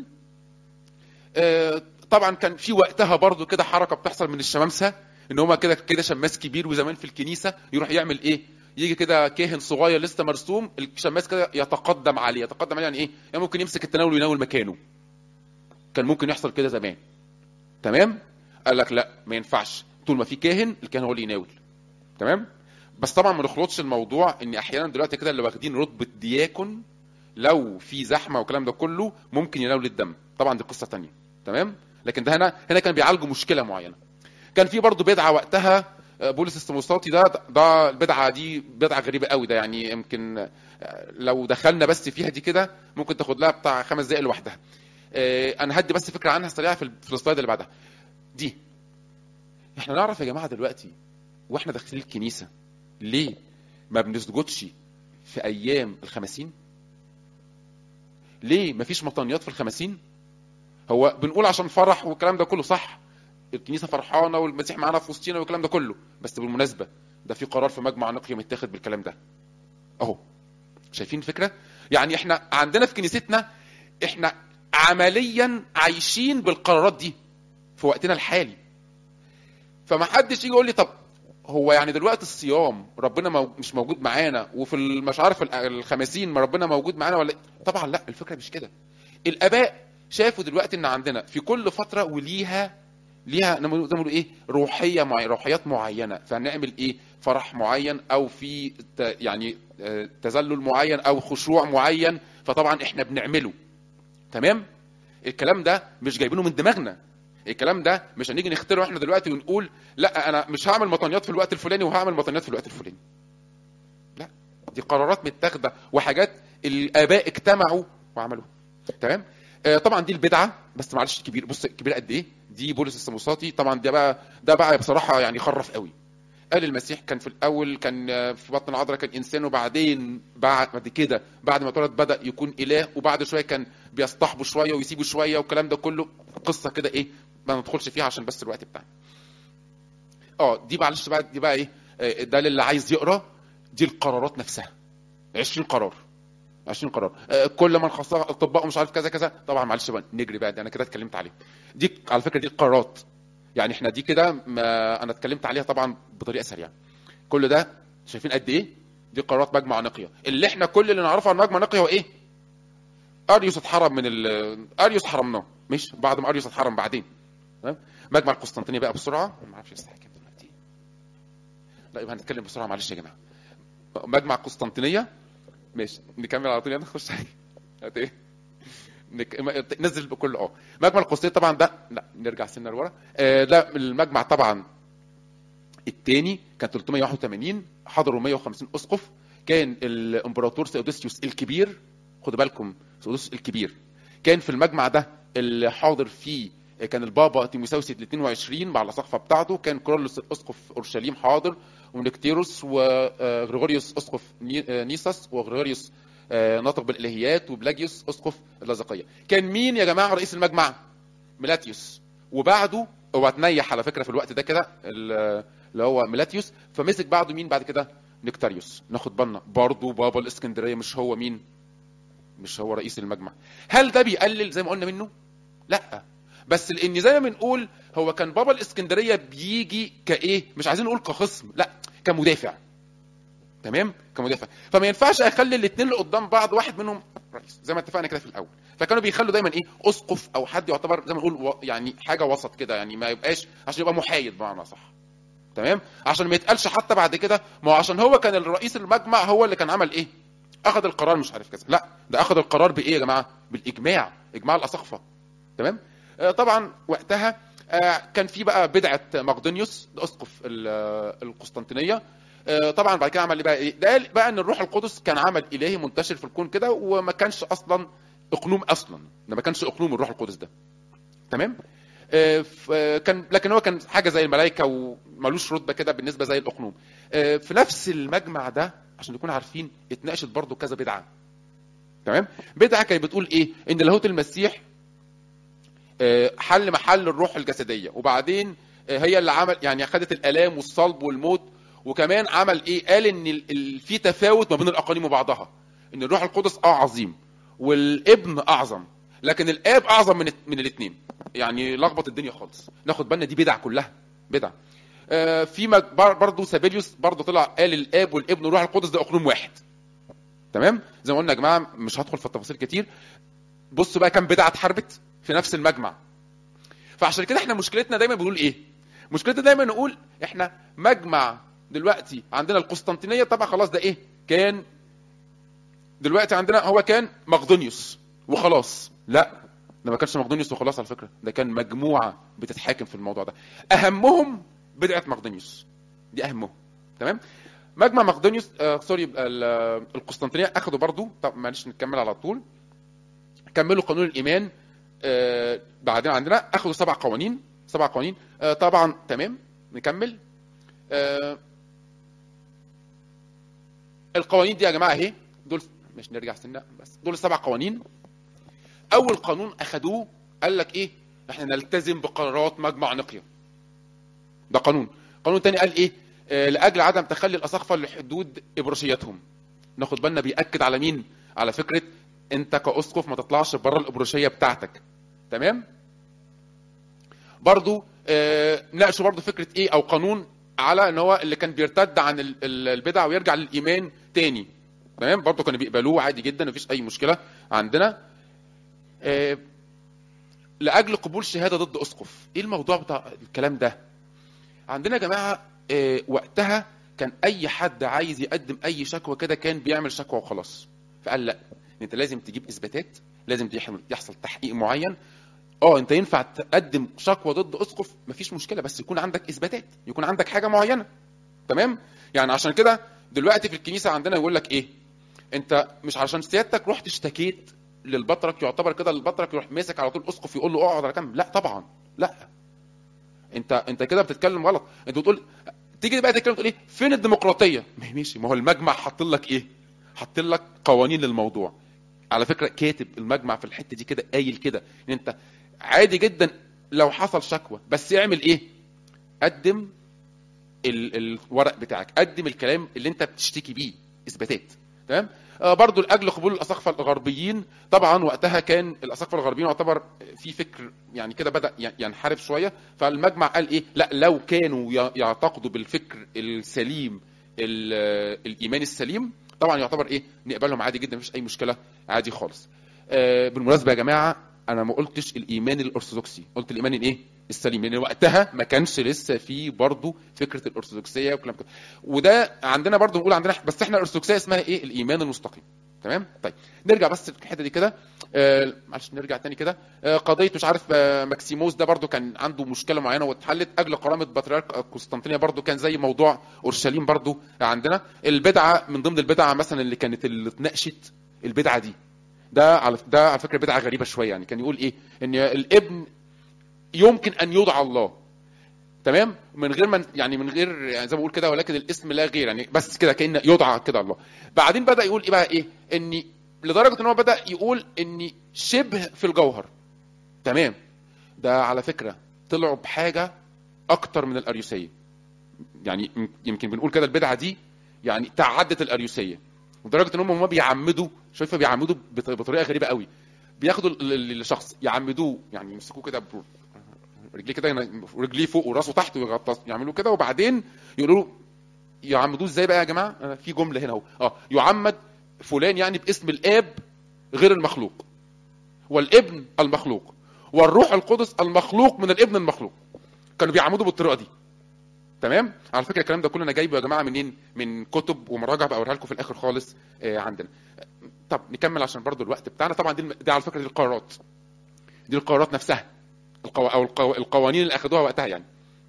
آه طبعا كان في وقتها برضو كده حركه بتحصل من الشمامسه ان هما كده كده شماس كبير وزمان في الكنيسه يروح يعمل ايه يجي كده كاهن صغير لسه مرسوم الشماس كده يتقدم عليه يتقدم عليه يعني ايه يعني ممكن يمسك التناول ويناول مكانه كان ممكن يحصل كده زمان تمام قال لك لا ما ينفعش طول ما في كاهن الكاهن هو اللي يناول تمام بس طبعا ما نخلطش الموضوع ان احيانا دلوقتي كده اللي واخدين رتبه دياكون لو في زحمه والكلام ده كله ممكن يناول الدم طبعا دي قصه تانية تمام لكن ده هنا هنا كان بيعالجوا مشكله معينه كان في برضه بدعه وقتها آه، بولس السموساطي ده ده البدعه دي بدعه غريبه قوي ده يعني يمكن آه، لو دخلنا بس فيها دي كده ممكن تاخد لها بتاع خمس دقائق لوحدها آه، انا هدي بس فكره عنها سريعه في ال- في السلايد اللي بعدها دي احنا نعرف يا جماعه دلوقتي واحنا داخلين الكنيسه ليه ما بنسجدش في ايام الخمسين ليه مفيش مطانيات في الخمسين هو بنقول عشان فرح والكلام ده كله صح الكنيسه فرحانه والمسيح معانا في وسطينا والكلام ده كله بس بالمناسبه ده في قرار في مجمع نقي متاخد بالكلام ده اهو شايفين الفكره يعني احنا عندنا في كنيستنا احنا عمليا عايشين بالقرارات دي في وقتنا الحالي فما حدش يجي يقول لي طب هو يعني دلوقتي الصيام ربنا مو مش موجود معانا وفي ال- مش عارف ال- الخمسين ما ربنا موجود معانا ولا إيه؟ طبعا لا الفكره مش كده الاباء شافوا دلوقتي ان عندنا في كل فتره وليها ليها زي ما بيقولوا ايه روحيه معينه روحيات معينه فهنعمل ايه فرح معين او في ت- يعني آه، تذلل معين او خشوع معين فطبعا احنا بنعمله تمام الكلام ده مش جايبينه من دماغنا الكلام ده مش هنيجي نخترعه احنا دلوقتي ونقول لا انا مش هعمل مطنيات في الوقت الفلاني وهعمل مطنيات في الوقت الفلاني لا دي قرارات متاخده وحاجات الاباء اجتمعوا وعملوها تمام آه طبعا دي البدعه بس معلش كبير بص كبير قد ايه دي بولس السموساطي طبعا ده بقى ده بقى بصراحه يعني خرف قوي قال المسيح كان في الاول كان آه، في بطن العذراء كان انسان وبعدين بعد بعد كده بعد ما اتولد بدا يكون اله وبعد شويه كان بيصطحبه شويه ويسيبه شويه والكلام ده كله قصه كده ايه ما ندخلش فيها عشان بس الوقت بتاعنا اه دي معلش بقى دي بقى ايه آه، ده للي عايز يقرا دي القرارات نفسها 20 قرار 20 قرار آه، كل من خصها اطباء ومش عارف كذا كذا طبعا معلش بقى نجري بقى ده انا كده اتكلمت عليه دي على فكره دي القرارات يعني احنا دي كده ما انا اتكلمت عليها طبعا بطريقه سريعه كل ده شايفين قد ايه دي قرارات مجمع نقيه اللي احنا كل اللي نعرفه عن مجمع نقيه هو ايه اريوس اتحرم من ال... اريوس حرمناه مش بعد ما اريوس اتحرم بعدين تمام مجمع القسطنطينيه بقى بسرعه ما اعرفش الساعه كام دلوقتي لا يبقى هنتكلم بسرعه معلش يا جماعه مجمع القسطنطينيه ماشي نكمل على طول يلا نخش عليه هات ايه نك... ما- نزل بكل اه مجمع القسطنطينيه طبعا ده لا نرجع سنه لورا آه ده المجمع طبعا الثاني كان 381 حضروا 150 اسقف كان الامبراطور سيودوسيوس الكبير خدوا بالكم سيودوسيوس الكبير كان في المجمع ده اللي حاضر فيه كان البابا تيموساوس ال 22 مع الاساقفه بتاعته كان كورولوس اسقف اورشليم حاضر ونكتيروس وغريغوريوس اسقف ني- آه، نيساس وغريغوريوس آه، ناطق بالالهيات وبلاجيوس اسقف اللاذقيه كان مين يا جماعه رئيس المجمع ميلاتيوس وبعده هو اتنيح على فكره في الوقت ده كده ال- اللي هو ميلاتيوس فمسك بعده مين بعد كده نكتاريوس ناخد بالنا برضه بابا الاسكندريه مش هو مين مش هو رئيس المجمع هل ده بيقلل زي ما قلنا منه لا بس لان زي ما بنقول هو كان بابا الاسكندريه بيجي كايه مش عايزين نقول كخصم لا كمدافع تمام كمدافع فما ينفعش اخلي الاثنين اللي قدام بعض واحد منهم رئيس زي ما اتفقنا كده في الاول فكانوا بيخلوا دايما ايه اسقف او حد يعتبر زي ما نقول و- يعني حاجه وسط كده يعني ما يبقاش عشان يبقى محايد بمعنى صح تمام عشان ما يتقالش حتى بعد كده ما هو عشان هو كان الرئيس المجمع هو اللي كان عمل ايه اخذ القرار مش عارف كذا لا ده اخذ القرار بايه يا جماعه بالاجماع اجماع الاساقفه تمام آه، طبعا وقتها آه، كان في بقى بدعه مقدونيوس ده اسقف ال- آه، القسطنطينيه آه، طبعا بعد كده عمل بقى ايه ده قال بقى ان الروح القدس كان عمل الهي منتشر في الكون كده وما كانش اصلا اقنوم اصلا ده ما كانش اقنوم الروح القدس ده تمام آه، ف- آه، كان لكن هو كان حاجه زي الملائكه ومالوش رتبه كده بالنسبه زي الاقنوم آه، في نفس المجمع ده عشان نكون عارفين اتناقشت برضو كذا بدعه تمام بدعه كانت بتقول ايه ان لاهوت المسيح آه، حل محل الروح الجسديه وبعدين آه، هي اللي عمل يعني خدت الالام والصلب والموت وكمان عمل ايه قال ان ال- ال- في تفاوت ما بين الاقانيم وبعضها ان الروح القدس اه عظيم والابن اعظم لكن الاب اعظم من من الاثنين يعني لخبط الدنيا خالص ناخد بالنا دي بدع كلها بدع آه، في مج- بر- برضه سابيليوس برضه طلع قال الاب والابن والروح القدس ده اقنوم واحد تمام زي ما قلنا يا جماعه مش هدخل في التفاصيل كتير بصوا بقى كم بدعه اتحاربت في نفس المجمع فعشان كده احنا مشكلتنا دايما بنقول ايه مشكلتنا دايما نقول احنا مجمع دلوقتي عندنا القسطنطينيه طبعا خلاص ده ايه كان دلوقتي عندنا هو كان مقدونيوس وخلاص لا ده ما كانش مقدونيوس وخلاص على فكره ده كان مجموعه بتتحاكم في الموضوع ده اهمهم بدعه مقدونيوس دي اهمهم تمام مجمع مقدونيوس آه سوري ال- آه، القسطنطينيه اخدوا برضو طب معلش نكمل على طول كملوا قانون الايمان آه بعدين عندنا اخدوا سبع قوانين سبع قوانين آه طبعا تمام نكمل آه القوانين دي يا جماعه اهي دول مش نرجع سنه بس دول السبع قوانين اول قانون اخدوه قال لك ايه احنا نلتزم بقرارات مجمع نقيه ده قانون قانون تاني قال ايه آه لاجل عدم تخلي الاساقفه لحدود ابروشيتهم ناخد بالنا بياكد على مين على فكره انت كاسقف ما تطلعش بره الابروشيه بتاعتك تمام برضو آه ناقشوا برضو فكره ايه او قانون على ان هو اللي كان بيرتد عن ال- ال- البدع ويرجع للايمان تاني تمام برضو كانوا بيقبلوه عادي جدا مفيش اي مشكله عندنا آه لاجل قبول شهاده ضد اسقف ايه الموضوع بتاع الكلام ده عندنا يا جماعه آه، وقتها كان اي حد عايز يقدم اي شكوى كده كان بيعمل شكوى وخلاص فقال لا انت لازم تجيب اثباتات لازم يح- يحصل تحقيق معين اه انت ينفع تقدم شكوى ضد اسقف مفيش مشكله بس يكون عندك اثباتات يكون عندك حاجه معينه تمام يعني عشان كده دلوقتي في الكنيسه عندنا يقول لك ايه انت مش علشان سيادتك رحت اشتكيت للبطرك يعتبر كده البطرك يروح ماسك على طول اسقف يقول له اقعد على جنب لا طبعا لا انت انت كده بتتكلم غلط انت بتقول تيجي بقى تتكلم تقول ايه فين الديمقراطيه ما هي ماشي ما هو المجمع حاط لك ايه حاط لك قوانين للموضوع على فكره كاتب المجمع في الحته دي كده قايل كده ان انت عادي جدا لو حصل شكوى بس اعمل ايه قدم ال- الورق بتاعك قدم الكلام اللي انت بتشتكي بيه اثباتات تمام آه برضو لاجل قبول الاساقفه الغربيين طبعا وقتها كان الاساقفه الغربيين يعتبر في فكر يعني كده بدا ي- ينحرف شويه فالمجمع قال ايه لا لو كانوا ي- يعتقدوا بالفكر السليم ال- الايمان السليم طبعا يعتبر ايه نقبلهم عادي جدا مفيش اي مشكله عادي خالص آه بالمناسبه يا جماعه انا ما قلتش الايمان الارثوذكسي قلت الايمان الايه السليم لان وقتها ما كانش لسه في برضه فكره الارثوذكسيه وكلام كده وده عندنا برضه نقول عندنا بس احنا الارثوذكسيه اسمها ايه الايمان المستقيم تمام طيب نرجع بس الحته دي كده آه معلش نرجع تاني كده آه قضيه مش عارف آه ماكسيموس ده برضه كان عنده مشكله معينه واتحلت اجل قرامه بطريرك قسطنطينيه برضه كان زي موضوع اورشليم برضه عندنا البدعه من ضمن البدع مثلا اللي كانت اللي اتناقشت البدعه دي ده على ده على فكره بدعه غريبه شويه يعني كان يقول ايه ان الابن يمكن ان يدعى الله تمام من غير من يعني من غير يعني زي ما بقول كده ولكن الاسم لا غير يعني بس كده كان يدعى كده الله بعدين بدا يقول ايه بقى ايه ان لدرجه ان هو بدا يقول ان شبه في الجوهر تمام ده على فكره طلعوا بحاجه اكتر من الاريوسيه يعني يمكن بنقول كده البدعه دي يعني تعدت الاريوسيه لدرجه ان هم هم بيعمدوا شايفه بيعمدوا بط- بطريقه غريبه قوي بياخدوا ال- ال- الشخص يعمدوه يعني يمسكوه كده ب- رجليه كده ين- رجليه فوق وراسه تحت ويغطس يعملوه كده وبعدين يقولوا له يعمدوه ازاي بقى يا جماعه أنا في جمله هنا اهو اه يعمد فلان يعني باسم الاب غير المخلوق والابن المخلوق والروح القدس المخلوق من الابن المخلوق كانوا بيعمدوا بالطريقه دي تمام على فكره الكلام ده كله انا جايبه يا جماعه منين من كتب ومراجع بقى اوريها لكم في الاخر خالص آه عندنا طب نكمل عشان برضو الوقت بتاعنا طبعا دي, دي على فكره دي القرارات دي القرارات نفسها القو... او القو... القوانين اللي اخذوها وقتها يعني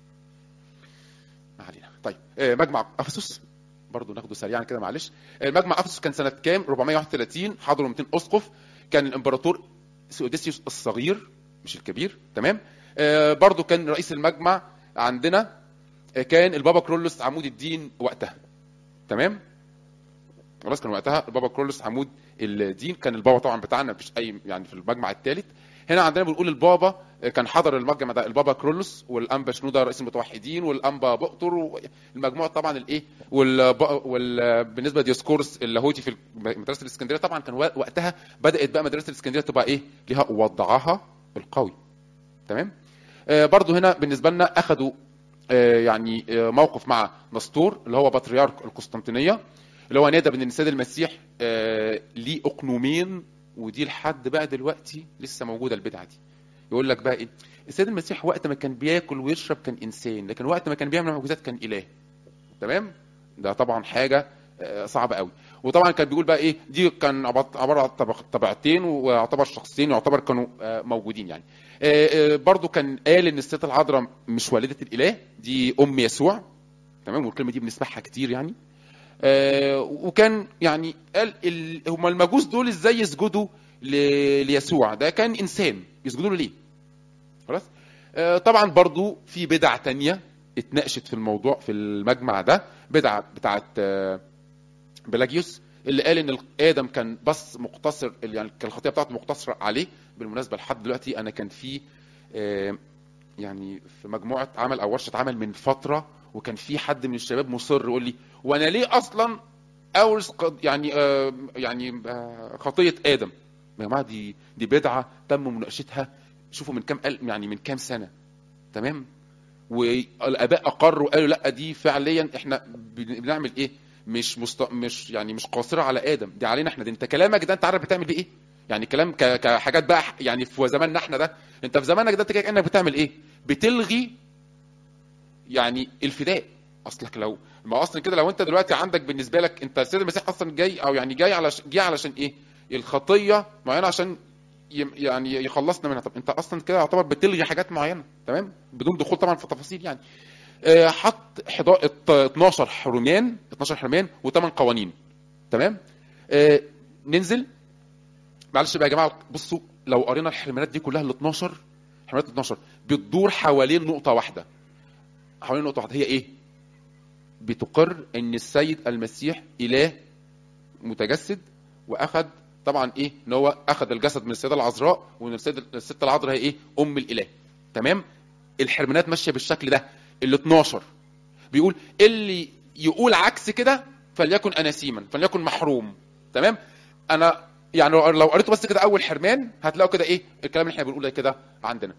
ما علينا طيب آه مجمع افسس برضو ناخده سريعا كده معلش آه مجمع افسس كان سنه كام 431 حضروا 200 اسقف كان الامبراطور سيوديسيوس الصغير مش الكبير تمام آه برضو كان رئيس المجمع عندنا آه كان البابا كرولوس عمود الدين وقتها تمام خلاص كان وقتها البابا كرولوس عمود الدين كان البابا طبعا بتاعنا مفيش اي يعني في المجمع الثالث هنا عندنا بنقول البابا كان حضر المجمع ده البابا كرولوس والانبا شنوده رئيس المتوحدين والانبا بؤتر والمجموعه طبعا الايه وال... وال... بالنسبه لديوسكورس اللاهوتي في مدرسه الاسكندريه طبعا كان وقتها بدات بقى مدرسه الاسكندريه تبقى ايه ليها وضعها القوي تمام آه برضو هنا بالنسبه لنا اخذوا آه يعني آه موقف مع نسطور اللي هو بطريرك القسطنطينيه اللي هو نادى بان السيد المسيح آه ليه اقنومين ودي لحد بقى دلوقتي لسه موجوده البدعه دي يقول لك بقى ايه السيد المسيح وقت ما كان بياكل ويشرب كان انسان لكن وقت ما كان بيعمل معجزات كان اله تمام ده طبعا حاجه آه صعبه قوي وطبعا كان بيقول بقى ايه دي كان عباره عن طبيعتين ويعتبر شخصين يعتبر كانوا آه موجودين يعني آه برضو كان قال ان الست العذراء مش والده الاله دي ام يسوع تمام والكلمه دي بنسمعها كتير يعني آه وكان يعني قال ال... هم المجوس دول ازاي يسجدوا ل... ليسوع ده كان انسان يسجدوا له ليه خلاص آه طبعا برضو في بدع تانية اتناقشت في الموضوع في المجمع ده بدعة بتاعت آه بلاجيوس اللي قال ان ادم كان بس مقتصر يعني كان الخطيه بتاعته مقتصره عليه بالمناسبه لحد دلوقتي انا كان في يعني في مجموعه عمل او ورشه عمل من فتره وكان في حد من الشباب مصر يقول لي وانا ليه اصلا اورث يعني آه يعني آه خطيه ادم يا جماعه دي دي بدعه تم مناقشتها شوفوا من كام يعني من كام سنه تمام والاباء اقروا قالوا لا دي فعليا احنا بنعمل ايه مش مست... مش يعني مش قاصره على ادم دي علينا احنا دي انت كلامك ده انت عارف بتعمل بيه ايه يعني كلام ك- كحاجات بقى يعني في زماننا احنا ده انت في زمانك ده انت كده كانك بتعمل ايه بتلغي يعني الفداء اصلك لو ما اصلا كده لو انت دلوقتي عندك بالنسبه لك انت السيد المسيح اصلا جاي او يعني جاي على جه علشان ايه الخطيه معينه عشان ي- يعني يخلصنا منها طب انت اصلا كده يعتبر بتلغي حاجات معينه تمام بدون دخول طبعا في تفاصيل يعني آه، حط 11 12 حرمان 12 حرمان و8 قوانين تمام آه، ننزل معلش بقى يا جماعه بصوا لو قرينا الحرمانات دي كلها ال 12 حرمانات ال 12 بتدور حوالين نقطه واحده حوالين نقطه واحده هي ايه؟ بتقر ان السيد المسيح اله متجسد واخد طبعا ايه ان هو اخذ الجسد من السيده العذراء وان السيده الست العذراء هي ايه ام الاله تمام الحرمانات ماشيه بالشكل ده ال 12 بيقول اللي يقول عكس كده فليكن اناسيما فليكن محروم تمام انا يعني لو لو قريته بس كده اول حرمان هتلاقوا كده ايه الكلام اللي احنا بنقوله ده كده عندنا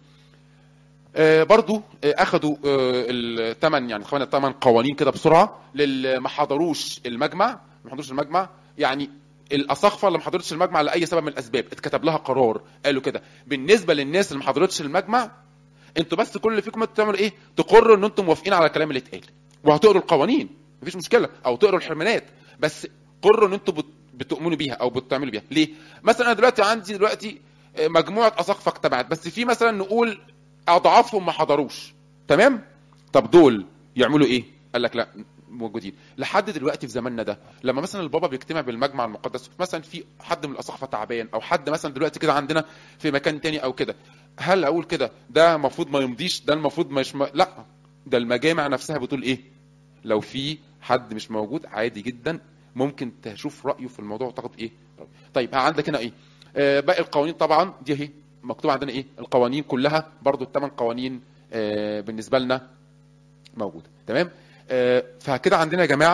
آه، برضو آه، اخدوا الثمان يعني اخوانا الثمان قوانين كده بسرعه للي ما حضروش المجمع ما حضروش المجمع يعني الاساقفه اللي ما حضرتش المجمع لاي سبب من الاسباب اتكتب لها قرار قالوا كده بالنسبه للناس اللي ما حضرتش المجمع انتوا بس كل اللي فيكم انتوا تعملوا ايه تقروا ان انتم موافقين على الكلام اللي اتقال وهتقروا القوانين مفيش مشكله او تقروا الحرمانات بس قروا ان انتوا بت- بتؤمنوا بيها او بتعملوا بيها ليه مثلا انا دلوقتي عندي دلوقتي آه، مجموعه اساقفه اجتمعت بس في مثلا نقول اضعافهم ما حضروش تمام طب دول يعملوا ايه قال لك لا موجودين لحد دلوقتي في زماننا ده لما مثلا البابا بيجتمع بالمجمع المقدس مثلا في حد من الاساقفه تعبان او حد مثلا دلوقتي كده عندنا في مكان تاني او كده هل اقول كده ده المفروض ما يمضيش ده المفروض مش ما... لا ده المجامع نفسها بتقول ايه لو في حد مش موجود عادي جدا ممكن تشوف رايه في الموضوع وتاخد ايه طيب ها عندك هنا ايه آه باقي القوانين طبعا دي اهي مكتوب عندنا ايه القوانين كلها برضو الثمان قوانين آه بالنسبه لنا موجوده تمام آه فكده عندنا يا جماعه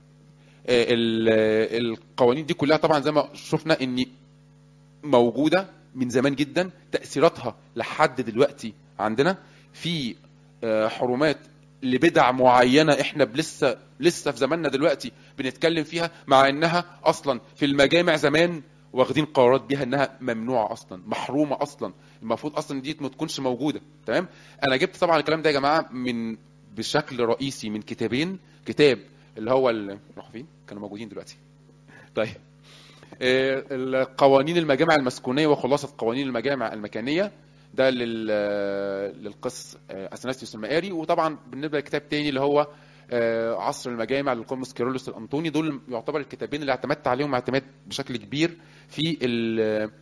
آه ال- آه، القوانين دي كلها طبعا زي ما شفنا ان موجوده من زمان جدا تاثيراتها لحد دلوقتي عندنا في آه، حرمات لبدع معينه احنا لسه لسه في زماننا دلوقتي بنتكلم فيها مع انها اصلا في المجامع زمان واخدين قرارات بيها انها ممنوعه اصلا محرومه اصلا المفروض اصلا دي ما تكونش موجوده تمام انا جبت طبعا الكلام ده يا جماعه من بشكل رئيسي من كتابين كتاب اللي هو ال... راحوا فين كانوا موجودين دلوقتي طيب آه، القوانين المجامع المسكونيه وخلاصه قوانين المجامع المكانيه ده لل للقس آه، اثناسيوس المقاري وطبعا بالنسبه لكتاب تاني اللي هو آه، عصر المجامع للقمص كيرلس الانطوني دول يعتبر الكتابين اللي اعتمدت عليهم اعتماد بشكل كبير في ال-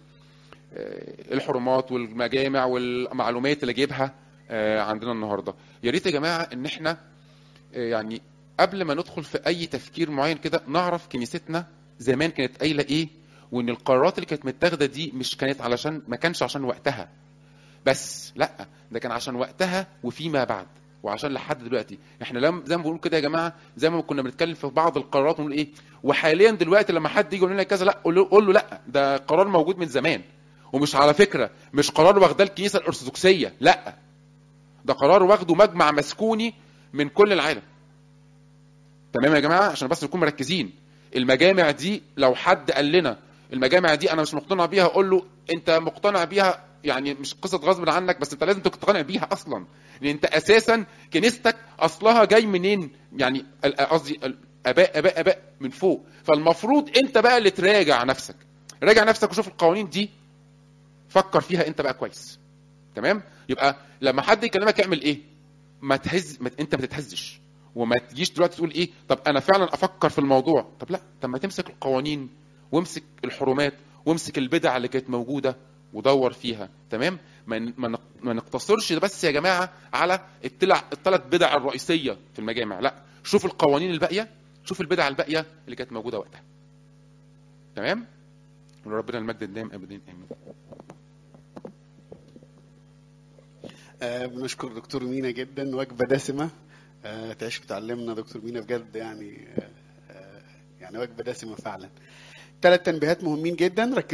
آه، الحرمات والمجامع والمعلومات اللي جايبها آه، عندنا النهارده يا ريت يا جماعه ان احنا آه، يعني قبل ما ندخل في اي تفكير معين كده نعرف كنيستنا زمان كانت قايله ايه وان القرارات اللي كانت متاخده دي مش كانت علشان ما كانش عشان وقتها بس لا ده كان عشان وقتها وفيما بعد وعشان لحد دلوقتي احنا لم زي ما بنقول كده يا جماعه زي ما كنا بنتكلم في بعض القرارات ونقول ايه وحاليا دلوقتي لما حد يجي يقول لنا كذا لا قول له, قول له لا ده قرار موجود من زمان ومش على فكره مش قرار واخداه الكنيسه الارثوذكسيه لا ده قرار واخده مجمع مسكوني من كل العالم تمام يا جماعه عشان بس نكون مركزين المجامع دي لو حد قال لنا المجامع دي انا مش مقتنع بيها اقول له انت مقتنع بيها يعني مش قصه غصب عنك بس انت لازم تقتنع بيها اصلا لان انت اساسا كنيستك اصلها جاي منين يعني ال- قصدي اباء اباء اباء من فوق فالمفروض انت بقى اللي تراجع نفسك راجع نفسك وشوف القوانين دي فكر فيها انت بقى كويس تمام يبقى لما حد يكلمك اعمل ايه ما تهز ما... انت ما تتهزش وما تجيش دلوقتي تقول ايه طب انا فعلا افكر في الموضوع طب لا طب ما تمسك القوانين وامسك الحرمات وامسك البدع اللي كانت موجوده ودور فيها تمام ما ن- ما نق- ما نقتصرش بس يا جماعه على التلع الثلاث بدع الرئيسيه في المجامع لا شوف القوانين الباقيه شوف البدع الباقيه اللي كانت موجوده وقتها تمام وربنا المجد الدائم ابدا امين آه، بنشكر دكتور مينا جدا وجبه دسمه آه، تعيش وتعلمنا دكتور مينا بجد يعني آه، آه، يعني وجبه دسمه فعلا ثلاث تنبيهات مهمين جدا ركزوا